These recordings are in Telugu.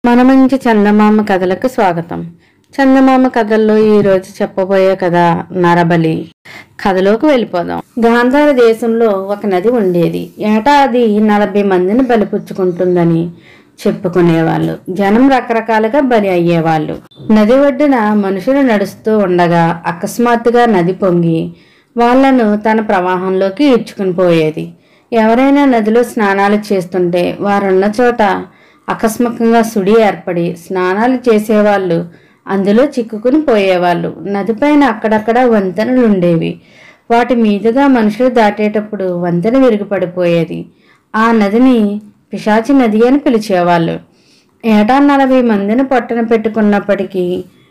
మన మంచి చందమామ కథలకు స్వాగతం చందమామ కథల్లో ఈ రోజు చెప్పబోయే కథ నరబలి కథలోకి వెళ్ళిపోదాం గాంధార దేశంలో ఒక నది ఉండేది ఏటా అది నలభై మందిని బలిపుచ్చుకుంటుందని చెప్పుకునేవాళ్ళు జనం రకరకాలుగా బలి అయ్యేవాళ్ళు నది ఒడ్డున మనుషులు నడుస్తూ ఉండగా అకస్మాత్తుగా నది పొంగి వాళ్ళను తన ప్రవాహంలోకి ఈడ్చుకుని పోయేది ఎవరైనా నదిలో స్నానాలు చేస్తుంటే వారున్న చోట అకస్మాత్తుగా సుడి ఏర్పడి స్నానాలు చేసేవాళ్ళు అందులో చిక్కుకుని పోయేవాళ్ళు నదిపైన అక్కడక్కడ వంతెనలు ఉండేవి వాటి మీదుగా మనుషులు దాటేటప్పుడు వంతెన విరిగిపడిపోయేది ఆ నదిని పిశాచి నది అని పిలిచేవాళ్ళు ఏటా నలభై మందిని పొట్టన పెట్టుకున్నప్పటికీ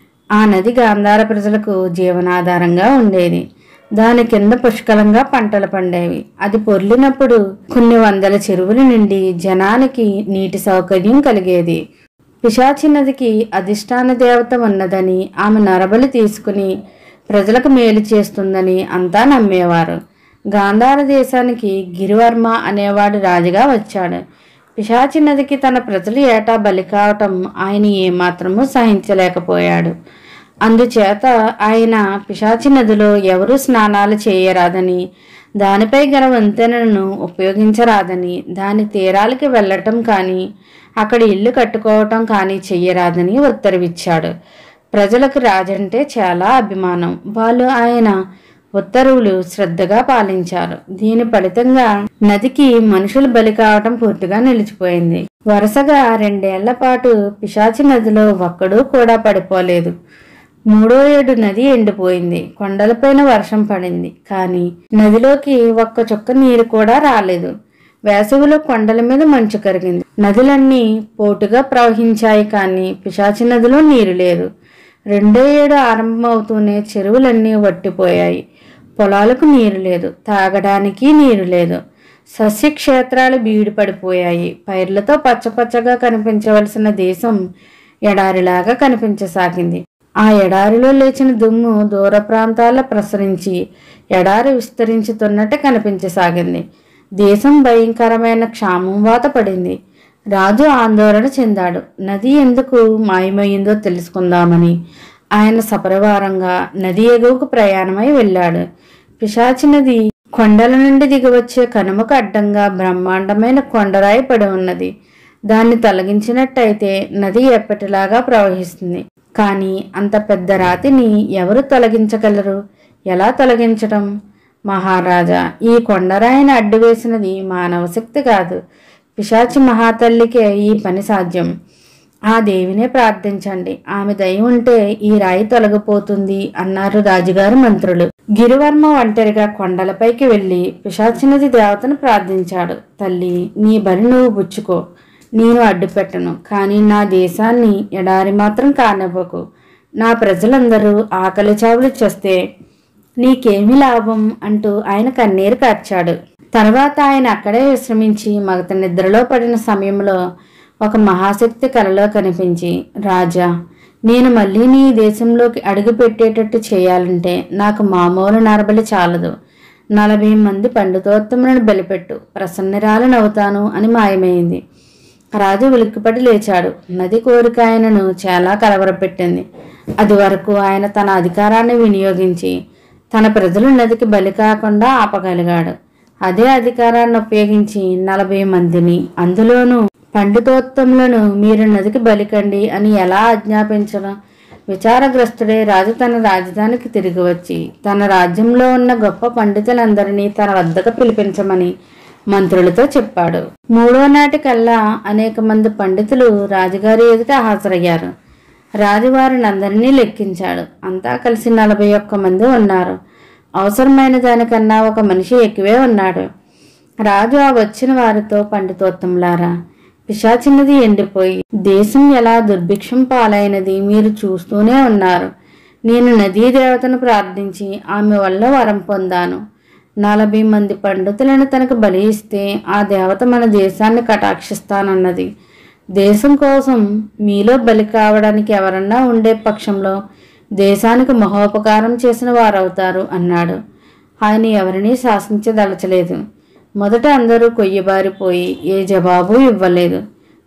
ఆ నది గాంధార ప్రజలకు జీవనాధారంగా ఉండేది దాని కింద పుష్కలంగా పంటలు పండేవి అది పొర్లినప్పుడు కొన్ని వందల చెరువులు నిండి జనానికి నీటి సౌకర్యం కలిగేది పిశాచి నదికి అధిష్టాన దేవత ఉన్నదని ఆమె నరబలి తీసుకుని ప్రజలకు మేలు చేస్తుందని అంతా నమ్మేవారు గాంధార దేశానికి గిరివర్మ అనేవాడు రాజుగా వచ్చాడు పిశాచి నదికి తన ప్రజలు ఏటా బలి కావటం ఆయన ఏమాత్రమూ సహించలేకపోయాడు అందుచేత ఆయన పిశాచి నదిలో ఎవరూ స్నానాలు చేయరాదని దానిపై గల వంతెనను ఉపయోగించరాదని దాని తీరాలకి వెళ్ళటం కానీ అక్కడ ఇల్లు కట్టుకోవటం కానీ చెయ్యరాదని ఉత్తర్విచ్చాడు ప్రజలకు రాజంటే చాలా అభిమానం వాళ్ళు ఆయన ఉత్తర్వులు శ్రద్ధగా పాలించారు దీని ఫలితంగా నదికి మనుషులు బలి కావటం పూర్తిగా నిలిచిపోయింది వరుసగా రెండేళ్ల పాటు పిశాచి నదిలో ఒక్కడూ కూడా పడిపోలేదు మూడో ఏడు నది ఎండిపోయింది కొండలపైన వర్షం పడింది కానీ నదిలోకి ఒక్క చుక్క నీరు కూడా రాలేదు వేసవిలో కొండల మీద మంచు కరిగింది నదులన్నీ పోటుగా ప్రవహించాయి కానీ పిశాచి నదిలో నీరు లేదు రెండో ఏడు ఆరంభమవుతూనే చెరువులన్నీ వట్టిపోయాయి పొలాలకు నీరు లేదు తాగడానికి నీరు లేదు సస్యక్షేత్రాలు బీడు పడిపోయాయి పైర్లతో పచ్చపచ్చగా కనిపించవలసిన దేశం ఎడారిలాగా కనిపించసాగింది ఆ ఎడారిలో లేచిన దుమ్ము దూర ప్రాంతాల్లో ప్రసరించి ఎడారి విస్తరించుతున్నట్టు కనిపించసాగింది దేశం భయంకరమైన క్షామం వాత పడింది రాజు ఆందోళన చెందాడు నది ఎందుకు మాయమయ్యిందో తెలుసుకుందామని ఆయన సపరివారంగా నది ఎగువకు ప్రయాణమై వెళ్ళాడు పిశాచి నది కొండల నుండి దిగివచ్చే కనుమకు అడ్డంగా బ్రహ్మాండమైన కొండరాయి పడి ఉన్నది దాన్ని తొలగించినట్టయితే నది ఎప్పటిలాగా ప్రవహిస్తుంది కానీ అంత పెద్ద రాతిని ఎవరు తొలగించగలరు ఎలా తొలగించటం మహారాజా ఈ కొండరాయిని అడ్డువేసినది మానవ శక్తి కాదు పిశాచి మహాతల్లికే ఈ పని సాధ్యం ఆ దేవినే ప్రార్థించండి ఆమె దయ ఉంటే ఈ రాయి తొలగిపోతుంది అన్నారు రాజుగారు మంత్రులు గిరివర్మ ఒంటరిగా కొండలపైకి వెళ్ళి పిశాచినది దేవతను ప్రార్థించాడు తల్లి నీ బలి నువ్వు పుచ్చుకో నేను అడ్డుపెట్టను కానీ నా దేశాన్ని ఎడారి మాత్రం కానివ్వకు నా ప్రజలందరూ ఆకలి చావులు చేస్తే నీకేమి లాభం అంటూ ఆయన కన్నీరు కార్చాడు తర్వాత ఆయన అక్కడే విశ్రమించి మగత నిద్రలో పడిన సమయంలో ఒక మహాశక్తి కలలో కనిపించి రాజా నేను మళ్ళీ నీ దేశంలోకి అడుగు పెట్టేటట్టు చేయాలంటే నాకు మామూలు నరబలి చాలదు నలభై మంది పండితోత్తములను బలిపెట్టు ప్రసన్నరాలనవుతాను అని మాయమైంది రాజు ఉలిక్కిపడి లేచాడు నది కోరిక ఆయనను చాలా కలవరపెట్టింది అది వరకు ఆయన తన అధికారాన్ని వినియోగించి తన ప్రజలు నదికి బలి కాకుండా ఆపగలిగాడు అదే అధికారాన్ని ఉపయోగించి నలభై మందిని అందులోనూ పండితోత్తములను మీరు నదికి బలికండి అని ఎలా ఆజ్ఞాపించడం విచారగ్రస్తుడే రాజు తన రాజధానికి తిరిగి వచ్చి తన రాజ్యంలో ఉన్న గొప్ప పండితులందరినీ తన వద్దకు పిలిపించమని మంత్రులతో చెప్పాడు మూడో నాటికల్లా అనేక మంది పండితులు రాజుగారి ఎదుట హాజరయ్యారు రాజువారిని అందరినీ లెక్కించాడు అంతా కలిసి నలభై ఒక్క మంది ఉన్నారు అవసరమైన దానికన్నా ఒక మనిషి ఎక్కువే ఉన్నాడు రాజు ఆ వచ్చిన వారితో పండితోత్తంలారా పిశాచినది ఎండిపోయి దేశం ఎలా దుర్భిక్షం పాలైనది మీరు చూస్తూనే ఉన్నారు నేను నదీ దేవతను ప్రార్థించి ఆమె వల్ల వరం పొందాను నలభై మంది పండితులను తనకు బలి ఇస్తే ఆ దేవత మన దేశాన్ని కటాక్షిస్తానన్నది దేశం కోసం మీలో బలి కావడానికి ఎవరన్నా ఉండే పక్షంలో దేశానికి మహోపకారం చేసిన వారవుతారు అన్నాడు ఆయన ఎవరినీ శాసించదలచలేదు మొదట అందరూ కొయ్యబారిపోయి ఏ జవాబు ఇవ్వలేదు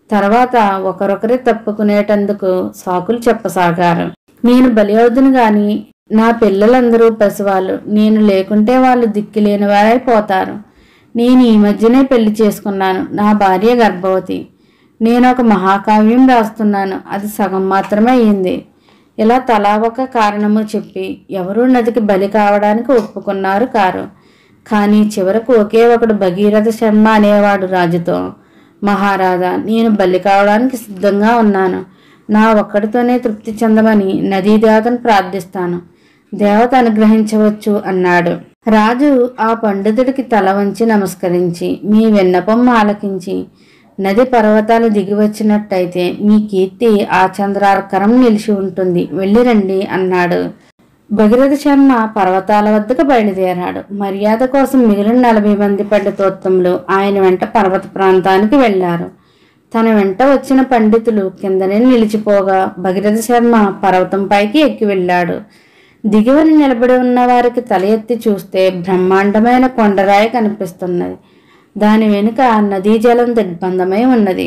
తర్వాత ఒకరొకరే తప్పుకునేటందుకు సాకులు చెప్పసాగారు నేను బలి అవుదును గాని నా పిల్లలందరూ పసివాళ్ళు నేను లేకుంటే వాళ్ళు దిక్కులేని వారైపోతారు నేను ఈ మధ్యనే పెళ్లి చేసుకున్నాను నా భార్య గర్భవతి నేను ఒక మహాకావ్యం రాస్తున్నాను అది సగం మాత్రమే అయింది ఇలా తలా ఒక కారణము చెప్పి ఎవరూ నదికి బలి కావడానికి ఒప్పుకున్నారు కారు కానీ చివరకు ఒకే ఒకడు భగీరథ శర్మ అనేవాడు రాజుతో మహారాజా నేను బలి కావడానికి సిద్ధంగా ఉన్నాను నా ఒక్కడితోనే తృప్తి చెందమని నదీదేవతను ప్రార్థిస్తాను దేవత అనుగ్రహించవచ్చు అన్నాడు రాజు ఆ పండితుడికి తల వంచి నమస్కరించి మీ విన్నపం ఆలకించి నది పర్వతాలు దిగి వచ్చినట్టయితే మీ కీర్తి ఆ చంద్రార్కరం నిలిచి ఉంటుంది వెళ్ళిరండి అన్నాడు భగీరథ శర్మ పర్వతాల వద్దకు బయలుదేరాడు మర్యాద కోసం మిగిలిన నలభై మంది పండితోత్తములు ఆయన వెంట పర్వత ప్రాంతానికి వెళ్లారు తన వెంట వచ్చిన పండితులు కిందనే నిలిచిపోగా భగీరథ శర్మ పర్వతం పైకి ఎక్కి వెళ్ళాడు దిగువన నిలబడి ఉన్న వారికి తల ఎత్తి చూస్తే బ్రహ్మాండమైన కొండరాయి కనిపిస్తున్నది దాని వెనుక నదీ జలం దిగ్బంధమై ఉన్నది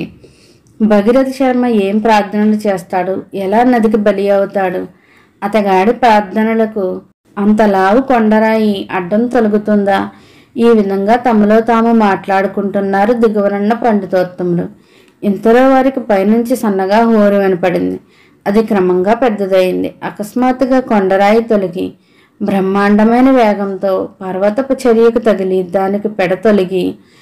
భగీరథ శర్మ ఏం ప్రార్థనలు చేస్తాడు ఎలా నదికి బలి అవుతాడు అతగాడి ప్రార్థనలకు అంత లావు కొండరాయి అడ్డం తొలగుతుందా ఈ విధంగా తమలో తాము మాట్లాడుకుంటున్నారు దిగువనున్న పండితోత్తములు ఇంతలో వారికి పైనుంచి సన్నగా హోరు వినపడింది అది క్రమంగా పెద్దదయింది అకస్మాత్తుగా కొండరాయి తొలగి బ్రహ్మాండమైన వేగంతో పర్వతపు చర్యకు తగిలి దానికి పెడ తొలగి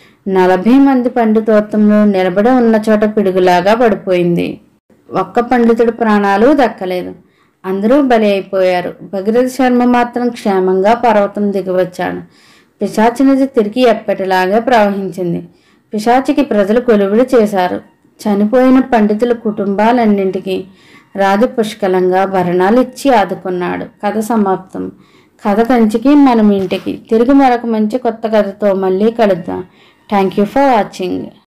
నలభై మంది పండితోత్తంలో నిలబడి ఉన్న చోట పిడుగులాగా పడిపోయింది ఒక్క పండితుడి ప్రాణాలు దక్కలేదు అందరూ బలి అయిపోయారు భగీరథ శర్మ మాత్రం క్షేమంగా పర్వతం దిగివచ్చాడు పిశాచి నది తిరిగి ఎప్పటిలాగే ప్రవహించింది పిశాచికి ప్రజలు కొలువుడు చేశారు చనిపోయిన పండితుల కుటుంబాలన్నింటికి రాజు పుష్కలంగా భరణాలు ఇచ్చి ఆదుకున్నాడు కథ సమాప్తం కథ కంచికి మనం ఇంటికి తిరిగి మరొక మంచి కొత్త కథతో మళ్ళీ కలుద్దాం థ్యాంక్ యూ ఫర్ వాచింగ్